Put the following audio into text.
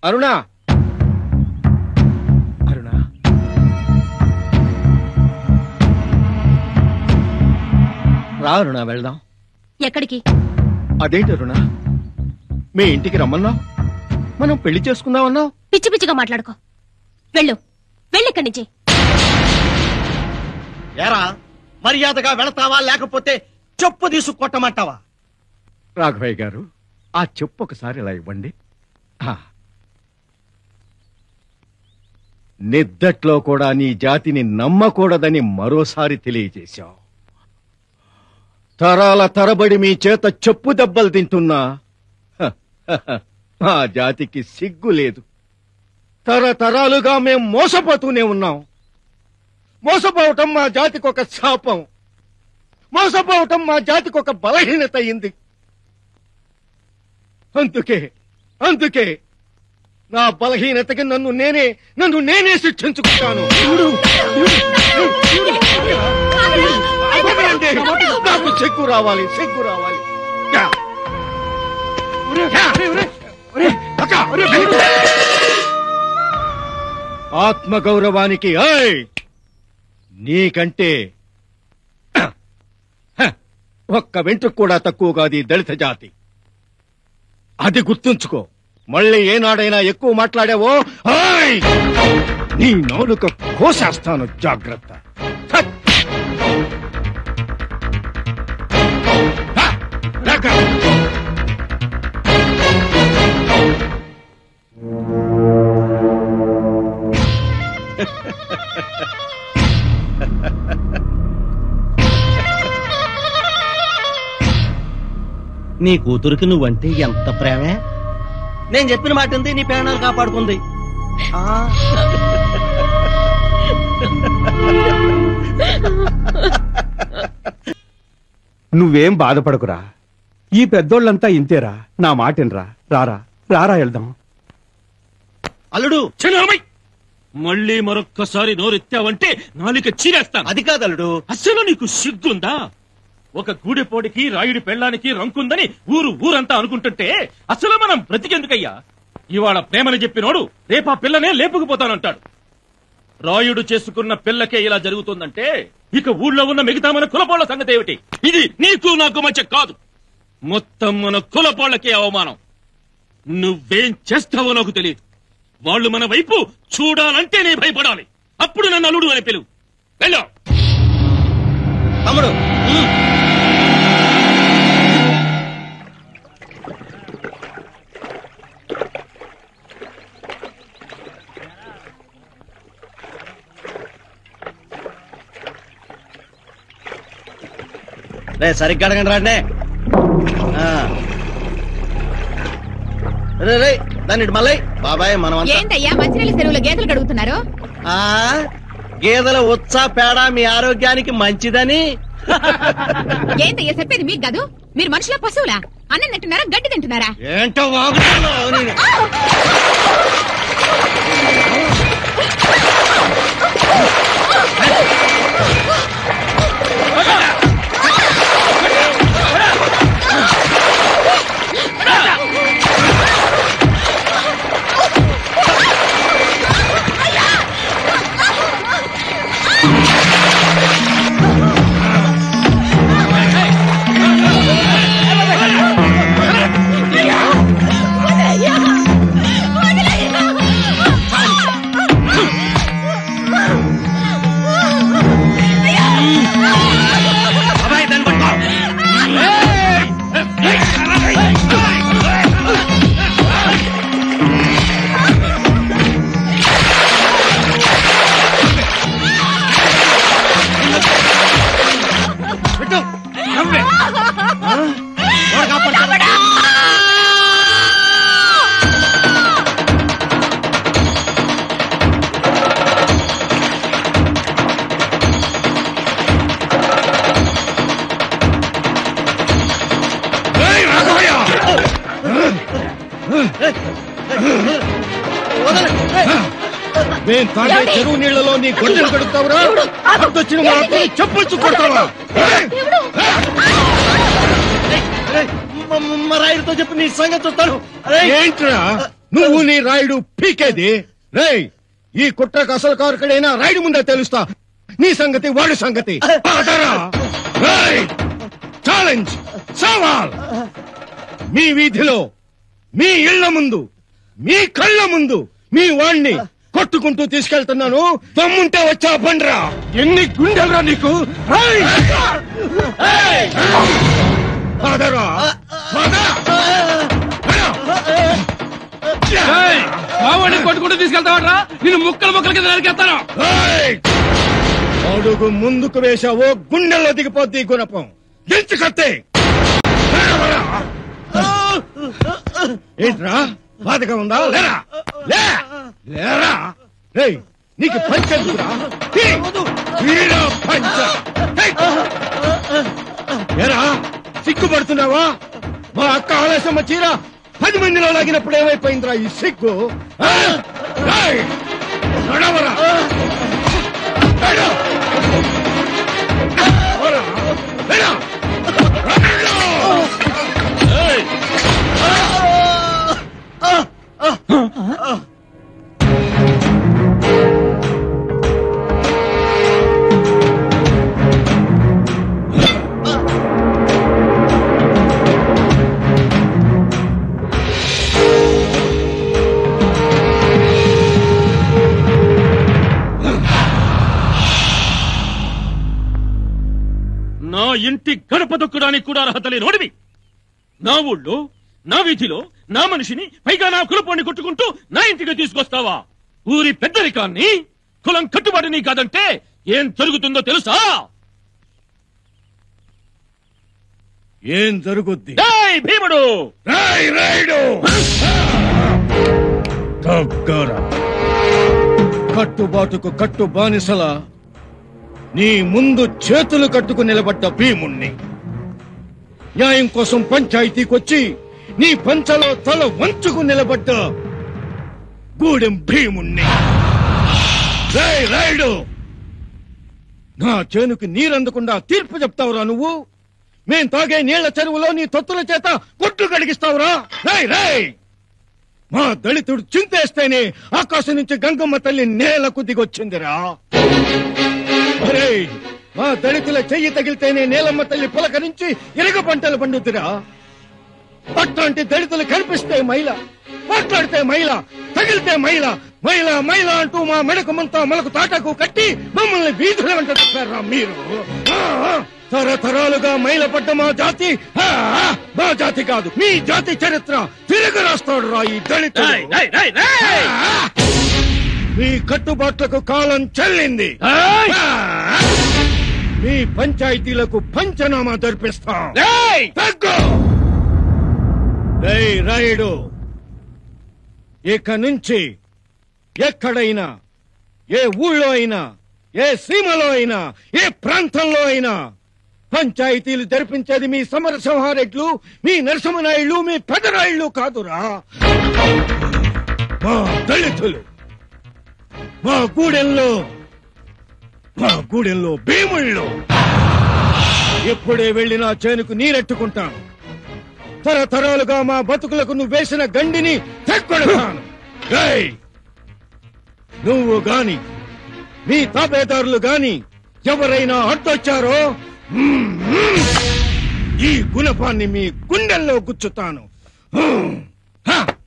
అరుణ అరుణ రా అరుణ వెళ్దాం ఎక్కడికి అదేంటి అరుణ మీ ఇంటికి రమ్మన్నావు మనం పెళ్లి చేసుకుందామన్నావు పిచ్చి పిచ్చిగా మాట్లాడుకో వెళ్ళు వెళ్ళిక్కడి నుంచి ఏరా మర్యాదగా వెళతావా లేకపోతే చెప్పు తీసు కొట్టమంటావా రాఘవయ్య గారు ఆ చెప్పు ఒకసారి ఇలా ఇవ్వండి ఆ. నిద్దట్లో కూడా నీ జాతిని నమ్మకూడదని మరోసారి తెలియజేశావు తరాల తరబడి మీ చేత చెప్పు దెబ్బలు తింటున్నా హ, హ, హ, మా జాతికి సిగ్గు లేదు తరతరాలుగా మేం మోసపోతూనే ఉన్నాం మోసపోవటం మా జాతికి ఒక శాపం మోసపోవటం మా జాతికి ఒక బలహీనత అయింది అందుకే అందుకే నా బలహీనతకి నన్ను నేనే నన్ను నేనే శిక్షించుకుంటాను వదలండి. నాకు చెక్కు రావాలి చెక్కు రావాలి యా. యా. అక్క. ఆత్మగౌరవానికి ఏయ్ నీకంటే హ, ఒక్క వెంట్రుకు కూడా తక్కువ కాదు ఈ దళిత జాతి అది గుర్తుంచుకో మళ్ళీ ఏనాడైనా ఎక్కువ మాట్లాడావో ఆయ్! నీ నాలుక కోసేస్తాను జాగ్రత్త హ! హ! లెక్క. నీ కూతురికి నువ్వంటే ఎంత ప్రేమే నేను చెప్పిన మాట ఉంది నీ ప్రాణాలు కాపాడుకుంది ఆ, నువ్వేం బాధపడకురా ఈ పెద్దోళ్ళంతా ఇంతేరా నా మాటినరా రారా రారా వెళ్దాం అల్లుడు చిన్నమ్మాయి మళ్ళీ మరొక్కసారి నోరెత్తావంటే నాలిక చీరేస్తాను అది కాదు అల్లుడు అసలు నీకు సిగ్గుందా ఒక గూడెపోడికి రాయుడి పెళ్ళానికి రంకుందని ఊరు ఊరంతా అనుకుంటుంటే అసలు మనం బ్రతికెందుకయ్యా ఇవాళ ప్రేమని చెప్పినోడు రేపా పిల్లనే లేపుకుపోతానంటాడు రాయుడు చేసుకున్న పిల్లకే ఇలా జరుగుతుందంటే ఇక ఊళ్ళో ఉన్న మిగతా మన కులపోళ్ల సంగతి ఏమిటి ఇది నీకు నాకు మధ్య కాదు మొత్తం మన కులపోళ్లకే అవమానం నువ్వేం చేస్తావో నాకు తెలియదు వాళ్ళు మన వైపు చూడాలంటేనే భయపడాలి అప్పుడు నన్ను అల్లుడు అని పిలువు వెళ్ళా తమ్ముడు ఉమ్. రే సరిగ్గా అడగండి రాండి ఆ. రే రే దాన్ని ఇటు మళ్ళీ బాబాయ్ మనం ఏంటయ్యా మంచినీళ్ళ చెరువులో గేదెలు కడుగుతున్నారు ఆ గేదెల ఉత్సా పేడ మీ ఆరోగ్యానికి మంచిదని ఏంటయ్యా చెప్పేది మీకు కాదు మీరు మనుషుల పశువులా అన్నం తింటున్నారా గడ్డి తింటున్నారా ఏంటో వాగుతున్నావు నేను? బాబాయ్ దాన్ని పట్టుకో పెట్టు నవ్వే ఆ? ఎవరు కాపాడతారు? వదలండి. ఏయ్! మేం తాగే చెరువు నీళ్లలో నీ గొడ్డలు కడుగుతావురా అడ్డొచ్చిన వాళ్ళతో చెప్పులు కొడతావా రేయ్, మ- మ- మా రాయుడితో చెప్పి నీ సంగతి చూస్తాను రేయ్, ఏంట్రా నువ్వు నీ రాయుడు పీకేది రేయ్ ఈ కుట్రకు అసలు కారకుడైనా రాయుడు ముందే తెలుస్తా నీ సంగతి వాడి సంగతి ఛాలెంజ్ సవాల్ మీ వీధిలో మీ ఇళ్ల ముందు మీ కళ్ళ ముందు మీ వాణ్ణి కొట్టుకుంటూ తీసుకెళ్తున్నాను తమ్ముంటే వచ్చా బండ్రా ఎన్ని గుండెలరా నీకు రేయ్! పదరా, పద! మావాడిని కొట్టుకుంటూ తీసుకెళ్తావాడ్రా నేను ముక్కలు ముక్కల కింద నరికేస్తాను ఏయ్! అడుగు ముందుకు వేశావో గుండెల్లో దిగిపోద్ది ఈ గుణపం దించు కత్తి ఏంట్రా బాధగా ఉందా లేరా లే లేరా రేయ్ నీకు పంచెందుకురా తీ! తీరా పంచ ఏయ్! ఏరా సిగ్గుపడుతున్నావా మా అక్క ఆలస్యమ్మ చీర పది మందిలో లాగినప్పుడు ఏమైపోయిందిరా ఈ సిగ్గు ఆ? రేయ్! నడవరా నడు! నడవరా! నడు! నడు! ఏయ్! నా ఇంటి గడప దొక్కడానికి కూడా అర్హత లేనోడివి నా ఊళ్ళో నా వీధిలో నా మనిషిని పైగా నా కులపోని కొట్టుకుంటూ నా ఇంటికి తీసుకొస్తావా ఊరి పెద్దరికాన్ని కులం కట్టుబాటుని కాదంటే ఏం జరుగుతుందో తెలుసా ఏం జరుగుద్ది డేయ్ భీముడు రాయ్ రాయుడు దగ్గర కట్టుబాటుకు కట్టు బానిసల నీ ముందు చేతులు కట్టుకు నిలబడ్డ భీముణ్ణి న్యాయం కోసం పంచాయతీకొచ్చి నీ పంచలో తల వంచుకు నిలబడ్డ గూడెం భీముణ్ణి రాయ్ రాయుడు నా చేనుకి నీరందకుండా తీర్పు చెప్తావురా నువ్వు మేం తాగే నీళ్ల చెరువులో నీ తొత్తుల చేత కొట్లు కడిగిస్తావురా రేయ్ రేయ్ మా దళితుడు చింతేస్తేనే ఆకాశం నుంచి గంగమ్మ తల్లి నేలకు దిగొచ్చిందిరా ఒరేయ్, మా దళితుల చెయ్యి తగిలితేనే నేలమ్మ తల్లి పులకరించి ఇరగ పంటలు పండుతురా అట్లాంటి దళితులు కనిపిస్తే మైల మాట్లాడితే మైల తగిలితే మైల మైల మైల అంటూ మా మెడకు మంతా మనకు తాటకు కట్టి మమ్మల్ని వీధుల వెంట తిప్పారా మీరు ఆ, ఆ, తరతరాలుగా మైలపడ్డ మా జాతి ఆ, ఆ, మా జాతి కాదు మీ జాతి చరిత్ర తిరగ రాస్తాడు రా ఈ దళితుడు డేయ్, డేయ్, డేయ్, డేయ్! ఆ, మీ కట్టుబాట్లకు కాలం చెల్లింది డేయ్! ఆ, మీ పంచాయతీలకు పంచనామా జరిపిస్తాం డేయ్! తగ్గు రేయ్ రాయుడు ఇక నుంచి ఎక్కడైనా ఏ ఊళ్ళో అయినా ఏ సీమలో అయినా ఏ ప్రాంతంలో అయినా పంచాయతీలు జరిపించేది మీ సమరసింహారెడ్లు మీ నరసింహనాయుళ్ళు మీ పెదరాయుళ్ళు కాదురా మా దళితులు మా గూడెంలో మా గూడెంలో భీముళ్ళు ఎప్పుడే వెళ్ళినా చేనుకు నీరెట్టుకుంటాను తరతరాలుగా మా బతుకులకు నువ్వు వేసిన గండిని తెక్కొడతాను రేయ్! నువ్వు గాని మీ తాపేదారులు గాని ఎవరైనా అడ్డొచ్చారో మ్మ్, మ్మ్, ఈ గుణపాన్ని మీ గుండెల్లో గుచ్చుతాను హ్మ్, హ!